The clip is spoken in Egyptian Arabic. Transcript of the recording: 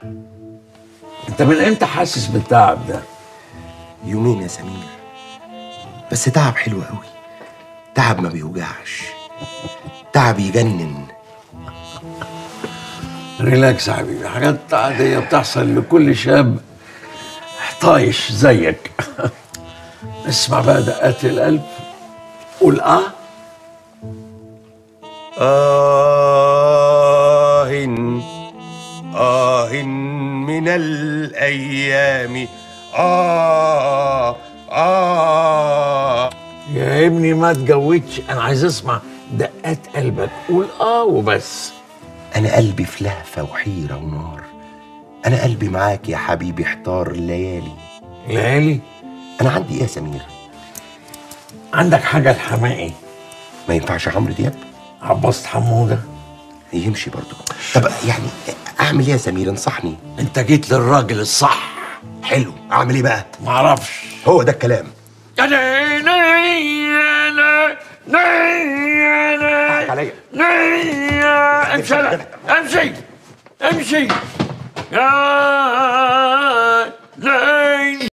انت من امتى حاسس بالتعب ده يومين يا سمير بس تعب حلو قوي تعب ما بيوجعش تعب يجنن ريلاكس يا حبيبي حاجات عادية بتحصل لكل شاب طايش زيك اسمع بقى دقات القلب قول اه آه آه من الأيام آه آه يا ابني ما تجودش انا عايز اسمع دقات قلبك قول اه وبس أنا قلبي في لهفة وحيرة ونار أنا قلبي معاك يا حبيبي احتار الليالي ليالي أنا عندي إيه يا سمير؟ عندك حاجة الحمائي ما ينفعش عمرو دياب؟ عباس حمودة يمشي برضو طب يعني أعمل إيه يا سمير؟ انصحني انت جيت للراجل الصح حلو أعمل إيه بقى؟ معرفش هو ده الكلام عليا. امشي يلا، امشي امشي يا